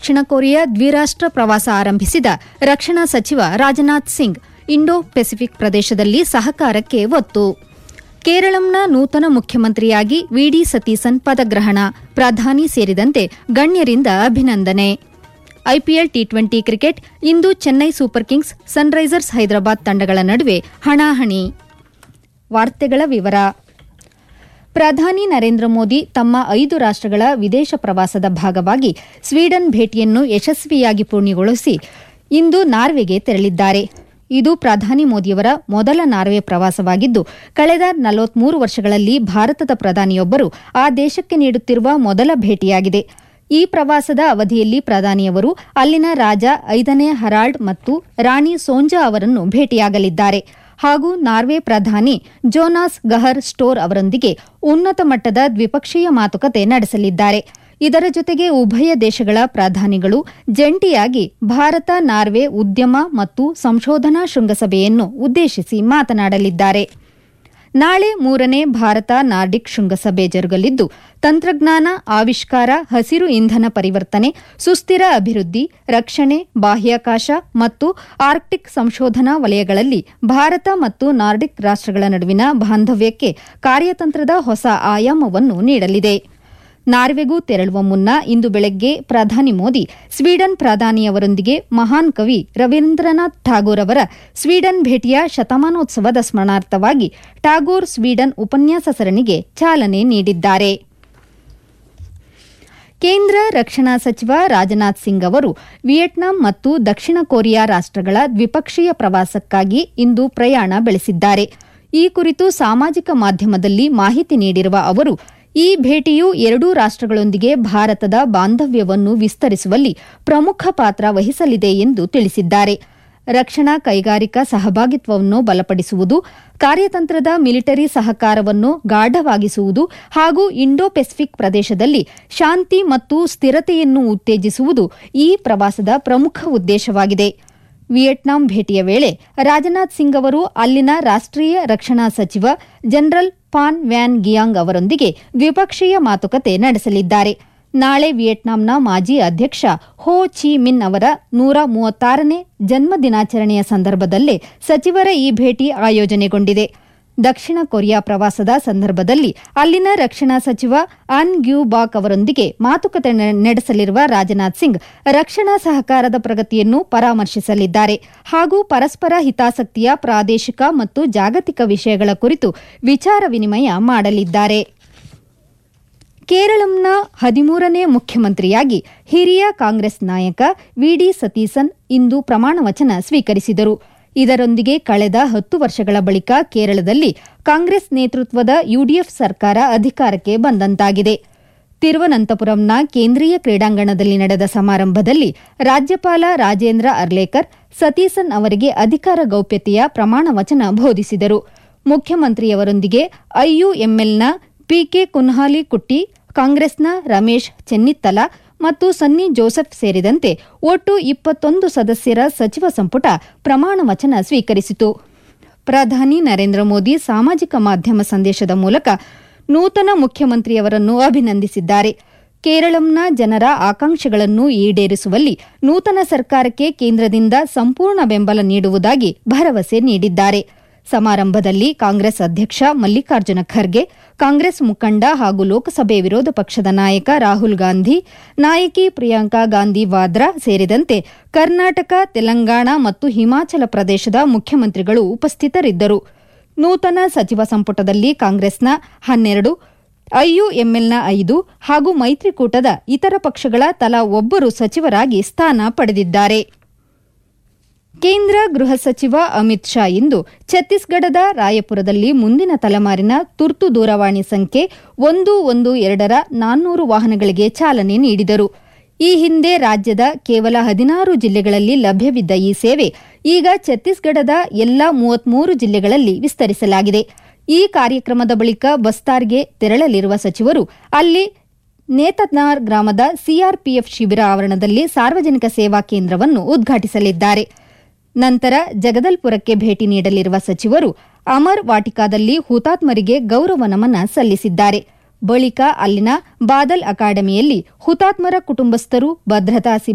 ದಕ್ಷಿಣ ಕೊರಿಯಾ ದ್ವಿರಾಷ್ಟ್ರ ಪ್ರವಾಸ ಆರಂಭಿಸಿದ ರಕ್ಷಣಾ ಸಚಿವ ರಾಜನಾಥ್ ಸಿಂಗ್ ಇಂಡೋ ಪೆಸಿಫಿಕ್ ಪ್ರದೇಶದಲ್ಲಿ ಸಹಕಾರಕ್ಕೆ ಒತ್ತು ಕೇರಳಂನ ನೂತನ ಮುಖ್ಯಮಂತ್ರಿಯಾಗಿ ವಿಡಿ ಸತೀಸನ್ ಪದಗ್ರಹಣ ಪ್ರಧಾನಿ ಸೇರಿದಂತೆ ಗಣ್ಯರಿಂದ ಅಭಿನಂದನೆ ಐಪಿಎಲ್ ಟಿ ಟ್ವೆಂಟಿ ಕ್ರಿಕೆಟ್ ಇಂದು Chennai Super Kings Sunrisers Hyderabad ತಂಡಗಳ ನಡುವೆ ಹಣಾಹಣಿ ವಾರ್ತೆಗಳ ವಿವರ ಪ್ರಧಾನಿ ನರೇಂದ್ರ ಮೋದಿ ತಮ್ಮ ಐದು ರಾಷ್ಟಗಳ ವಿದೇಶ ಪ್ರವಾಸದ ಭಾಗವಾಗಿ ಸ್ವೀಡನ್ ಭೇಟಿಯನ್ನು ಯಶಸ್ವಿಯಾಗಿ ಪೂರ್ಣಗೊಳಿಸಿ ಇಂದು ನಾರ್ವೆಗೆ ತೆರಳಿದ್ದಾರೆ ಇದು ಪ್ರಧಾನಿ ಮೋದಿಯವರ ಮೊದಲ ನಾರ್ವೆ ಪ್ರವಾಸವಾಗಿದ್ದು ಕಳೆದ ನಲವತ್ಮೂರು ವರ್ಷಗಳಲ್ಲಿ ಭಾರತದ ಪ್ರಧಾನಿಯೊಬ್ಬರು ಆ ದೇಶಕ್ಕೆ ನೀಡುತ್ತಿರುವ ಮೊದಲ ಭೇಟಿಯಾಗಿದೆ ಈ ಪ್ರವಾಸದ ಅವಧಿಯಲ್ಲಿ ಪ್ರಧಾನಿಯವರು ಅಲ್ಲಿನ ರಾಜ ಐದನೇ ಹರಾಲ್ಡ್ ಮತ್ತು ರಾಣಿ ಸೋಂಜಾ ಅವರನ್ನು ಭೇಟಿಯಾಗಲಿದ್ದಾರೆ ಹಾಗೂ ನಾರ್ವೆ ಪ್ರಧಾನಿ ಜೋನಾಸ್ ಗಹರ್ ಸ್ಟೋರ್ ಅವರೊಂದಿಗೆ ಉನ್ನತ ಮಟ್ಟದ ದ್ವಿಪಕ್ಷೀಯ ಮಾತುಕತೆ ನಡೆಸಲಿದ್ದಾರೆ ಇದರ ಜೊತೆಗೆ ಉಭಯ ದೇಶಗಳ ಪ್ರಧಾನಿಗಳು ಜಂಟಿಯಾಗಿ ಭಾರತ ನಾರ್ವೆ ಉದ್ಯಮ ಮತ್ತು ಸಂಶೋಧನಾ ಶೃಂಗಸಭೆಯನ್ನು ಉದ್ದೇಶಿಸಿ ಮಾತನಾಡಲಿದ್ದಾರೆ ನಾಳೆ ಮೂರನೇ ಭಾರತ ನಾರ್ಡಿಕ್ ಶೃಂಗಸಭೆ ಜರುಗಲಿದ್ದು ತಂತ್ರಜ್ಞಾನ ಆವಿಷ್ಕಾರ ಹಸಿರು ಇಂಧನ ಪರಿವರ್ತನೆ ಸುಸ್ಥಿರ ಅಭಿವೃದ್ಧಿ ರಕ್ಷಣೆ ಬಾಹ್ಯಾಕಾಶ ಮತ್ತು ಆರ್ಕ್ಟಿಕ್ ಸಂಶೋಧನಾ ವಲಯಗಳಲ್ಲಿ ಭಾರತ ಮತ್ತು ನಾರ್ಡಿಕ್ ರಾಷ್ಟಗಳ ನಡುವಿನ ಬಾಂಧವ್ಯಕ್ಕೆ ಕಾರ್ಯತಂತ್ರದ ಹೊಸ ಆಯಾಮವನ್ನು ನೀಡಲಿದೆ ನಾರ್ವೆಗೂ ತೆರಳುವ ಮುನ್ನ ಇಂದು ಬೆಳಗ್ಗೆ ಪ್ರಧಾನಿ ಮೋದಿ ಸ್ವೀಡನ್ ಪ್ರಧಾನಿಯವರೊಂದಿಗೆ ಮಹಾನ್ ಕವಿ ರವೀಂದ್ರನಾಥ್ ಠಾಗೋರ್ ಅವರ ಸ್ವೀಡನ್ ಭೇಟಿಯ ಶತಮಾನೋತ್ಸವದ ಸ್ಮರಣಾರ್ಥವಾಗಿ ಟಾಗೋರ್ ಸ್ವೀಡನ್ ಉಪನ್ಯಾಸ ಸರಣಿಗೆ ಚಾಲನೆ ನೀಡಿದ್ದಾರೆ ಕೇಂದ್ರ ರಕ್ಷಣಾ ಸಚಿವ ರಾಜನಾಥ್ ಸಿಂಗ್ ಅವರು ವಿಯೆಟ್ನಾಂ ಮತ್ತು ದಕ್ಷಿಣ ಕೊರಿಯಾ ರಾಷ್ಟಗಳ ದ್ವಿಪಕ್ಷೀಯ ಪ್ರವಾಸಕ್ಕಾಗಿ ಇಂದು ಪ್ರಯಾಣ ಬೆಳೆಸಿದ್ದಾರೆ ಈ ಕುರಿತು ಸಾಮಾಜಿಕ ಮಾಧ್ಯಮದಲ್ಲಿ ಮಾಹಿತಿ ನೀಡಿರುವ ಅವರು ಈ ಭೇಟಿಯು ಎರಡೂ ರಾಷ್ಟಗಳೊಂದಿಗೆ ಭಾರತದ ಬಾಂಧವ್ಯವನ್ನು ವಿಸ್ತರಿಸುವಲ್ಲಿ ಪ್ರಮುಖ ಪಾತ್ರ ವಹಿಸಲಿದೆ ಎಂದು ತಿಳಿಸಿದ್ದಾರೆ ರಕ್ಷಣಾ ಕೈಗಾರಿಕಾ ಸಹಭಾಗಿತ್ವವನ್ನು ಬಲಪಡಿಸುವುದು ಕಾರ್ಯತಂತ್ರದ ಮಿಲಿಟರಿ ಸಹಕಾರವನ್ನು ಗಾಢವಾಗಿಸುವುದು ಹಾಗೂ ಇಂಡೋ ಪೆಸಿಫಿಕ್ ಪ್ರದೇಶದಲ್ಲಿ ಶಾಂತಿ ಮತ್ತು ಸ್ಥಿರತೆಯನ್ನು ಉತ್ತೇಜಿಸುವುದು ಈ ಪ್ರವಾಸದ ಪ್ರಮುಖ ಉದ್ದೇಶವಾಗಿದೆ ವಿಯೆಟ್ನಾಂ ಭೇಟಿಯ ವೇಳೆ ರಾಜನಾಥ್ ಸಿಂಗ್ ಅವರು ಅಲ್ಲಿನ ರಾಷ್ಟೀಯ ರಕ್ಷಣಾ ಸಚಿವ ಜನರಲ್ ಪಾನ್ ವ್ಯಾನ್ ಗಿಯಾಂಗ್ ಅವರೊಂದಿಗೆ ದ್ವಿಪಕ್ಷೀಯ ಮಾತುಕತೆ ನಡೆಸಲಿದ್ದಾರೆ ನಾಳೆ ವಿಯೆಟ್ನಾಂನ ಮಾಜಿ ಅಧ್ಯಕ್ಷ ಹೋ ಚಿ ಮಿನ್ ಅವರ ನೂರ ಮೂವತ್ತಾರನೇ ಜನ್ಮ ದಿನಾಚರಣೆಯ ಸಂದರ್ಭದಲ್ಲೇ ಸಚಿವರ ಈ ಭೇಟಿ ಆಯೋಜನೆಗೊಂಡಿದೆ ದಕ್ಷಿಣ ಕೊರಿಯಾ ಪ್ರವಾಸದ ಸಂದರ್ಭದಲ್ಲಿ ಅಲ್ಲಿನ ರಕ್ಷಣಾ ಸಚಿವ ಅನ್ ಗ್ಯೂ ಬಾಕ್ ಅವರೊಂದಿಗೆ ಮಾತುಕತೆ ನಡೆಸಲಿರುವ ರಾಜನಾಥ್ ಸಿಂಗ್ ರಕ್ಷಣಾ ಸಹಕಾರದ ಪ್ರಗತಿಯನ್ನು ಪರಾಮರ್ಶಿಸಲಿದ್ದಾರೆ ಹಾಗೂ ಪರಸ್ಪರ ಹಿತಾಸಕ್ತಿಯ ಪ್ರಾದೇಶಿಕ ಮತ್ತು ಜಾಗತಿಕ ವಿಷಯಗಳ ಕುರಿತು ವಿಚಾರ ವಿನಿಮಯ ಮಾಡಲಿದ್ದಾರೆ ಕೇರಳಂನ ಹದಿಮೂರನೇ ಮುಖ್ಯಮಂತ್ರಿಯಾಗಿ ಹಿರಿಯ ಕಾಂಗ್ರೆಸ್ ನಾಯಕ ವಿಡಿ ಸತೀಸನ್ ಇಂದು ಪ್ರಮಾಣವಚನ ಸ್ವೀಕರಿಸಿದರು ಇದರೊಂದಿಗೆ ಕಳೆದ ಹತ್ತು ವರ್ಷಗಳ ಬಳಿಕ ಕೇರಳದಲ್ಲಿ ಕಾಂಗ್ರೆಸ್ ನೇತೃತ್ವದ ಯುಡಿಎಫ್ ಸರ್ಕಾರ ಅಧಿಕಾರಕ್ಕೆ ಬಂದಂತಾಗಿದೆ ತಿರುವನಂತಪುರಂನ ಕೇಂದ್ರೀಯ ಕ್ರೀಡಾಂಗಣದಲ್ಲಿ ನಡೆದ ಸಮಾರಂಭದಲ್ಲಿ ರಾಜ್ಯಪಾಲ ರಾಜೇಂದ್ರ ಅರ್ಲೇಕರ್ ಸತೀಸನ್ ಅವರಿಗೆ ಅಧಿಕಾರ ಗೌಪ್ಯತೆಯ ಪ್ರಮಾಣ ವಚನ ಬೋಧಿಸಿದರು ಮುಖ್ಯಮಂತ್ರಿಯವರೊಂದಿಗೆ ಐಯುಎಂಎಲ್ನ ಪಿಕೆ ಕುನ್ಹಾಲಿ ಕುಟ್ಟಿ ಕಾಂಗ್ರೆಸ್ನ ರಮೇಶ್ ಚೆನ್ನಿತ್ತಲ ಮತ್ತು ಸನ್ನಿ ಜೋಸೆಫ್ ಸೇರಿದಂತೆ ಒಟ್ಟು ಇಪ್ಪತ್ತೊಂದು ಸದಸ್ಯರ ಸಚಿವ ಸಂಪುಟ ಪ್ರಮಾಣ ವಚನ ಸ್ವೀಕರಿಸಿತು ಪ್ರಧಾನಿ ನರೇಂದ್ರ ಮೋದಿ ಸಾಮಾಜಿಕ ಮಾಧ್ಯಮ ಸಂದೇಶದ ಮೂಲಕ ನೂತನ ಮುಖ್ಯಮಂತ್ರಿಯವರನ್ನು ಅಭಿನಂದಿಸಿದ್ದಾರೆ ಕೇರಳಂನ ಜನರ ಆಕಾಂಕ್ಷೆಗಳನ್ನು ಈಡೇರಿಸುವಲ್ಲಿ ನೂತನ ಸರ್ಕಾರಕ್ಕೆ ಕೇಂದ್ರದಿಂದ ಸಂಪೂರ್ಣ ಬೆಂಬಲ ನೀಡುವುದಾಗಿ ಭರವಸೆ ನೀಡಿದ್ದಾರೆ ಸಮಾರಂಭದಲ್ಲಿ ಕಾಂಗ್ರೆಸ್ ಅಧ್ಯಕ್ಷ ಮಲ್ಲಿಕಾರ್ಜುನ ಖರ್ಗೆ ಕಾಂಗ್ರೆಸ್ ಮುಖಂಡ ಹಾಗೂ ಲೋಕಸಭೆ ವಿರೋಧ ಪಕ್ಷದ ನಾಯಕ ರಾಹುಲ್ ಗಾಂಧಿ ನಾಯಕಿ ಪ್ರಿಯಾಂಕಾ ಗಾಂಧಿ ವಾದ್ರಾ ಸೇರಿದಂತೆ ಕರ್ನಾಟಕ ತೆಲಂಗಾಣ ಮತ್ತು ಹಿಮಾಚಲ ಪ್ರದೇಶದ ಮುಖ್ಯಮಂತ್ರಿಗಳು ಉಪಸ್ಥಿತರಿದ್ದರು ನೂತನ ಸಚಿವ ಸಂಪುಟದಲ್ಲಿ ಕಾಂಗ್ರೆಸ್ನ ಹನ್ನೆರಡು ಐಯುಎಂಎಲ್ನ ಐದು ಹಾಗೂ ಮೈತ್ರಿಕೂಟದ ಇತರ ಪಕ್ಷಗಳ ತಲಾ ಒಬ್ಬರು ಸಚಿವರಾಗಿ ಸ್ಥಾನ ಪಡೆದಿದ್ದಾರೆ ಕೇಂದ್ರ ಗೃಹ ಸಚಿವ ಅಮಿತ್ ಶಾ ಇಂದು ಛತ್ತೀಸ್ಗಢದ ರಾಯಪುರದಲ್ಲಿ ಮುಂದಿನ ತಲೆಮಾರಿನ ತುರ್ತು ದೂರವಾಣಿ ಸಂಖ್ಯೆ ಒಂದು ಒಂದು ಎರಡರ ನಾನ್ನೂರು ವಾಹನಗಳಿಗೆ ಚಾಲನೆ ನೀಡಿದರು ಈ ಹಿಂದೆ ರಾಜ್ಯದ ಕೇವಲ ಹದಿನಾರು ಜಿಲ್ಲೆಗಳಲ್ಲಿ ಲಭ್ಯವಿದ್ದ ಈ ಸೇವೆ ಈಗ ಛತ್ತೀಸ್ಗಢದ ಎಲ್ಲಾ ಮೂವತ್ಮೂರು ಜಿಲ್ಲೆಗಳಲ್ಲಿ ವಿಸ್ತರಿಸಲಾಗಿದೆ ಈ ಕಾರ್ಯಕ್ರಮದ ಬಳಿಕ ಬಸ್ತಾರ್ಗೆ ತೆರಳಲಿರುವ ಸಚಿವರು ಅಲ್ಲಿ ನೇತನಾರ್ ಗ್ರಾಮದ ಸಿಆರ್ಪಿಎಫ್ ಶಿಬಿರ ಆವರಣದಲ್ಲಿ ಸಾರ್ವಜನಿಕ ಸೇವಾ ಕೇಂದ್ರವನ್ನು ಉದ್ಘಾಟಿಸಲಿದ್ದಾರೆ ನಂತರ ಜಗದಲ್ಪುರಕ್ಕೆ ಭೇಟಿ ನೀಡಲಿರುವ ಸಚಿವರು ಅಮರ್ ವಾಟಿಕಾದಲ್ಲಿ ಹುತಾತ್ಮರಿಗೆ ಗೌರವ ನಮನ ಸಲ್ಲಿಸಿದ್ದಾರೆ ಬಳಿಕ ಅಲ್ಲಿನ ಬಾದಲ್ ಅಕಾಡೆಮಿಯಲ್ಲಿ ಹುತಾತ್ಮರ ಕುಟುಂಬಸ್ಥರು ಭದ್ರತಾ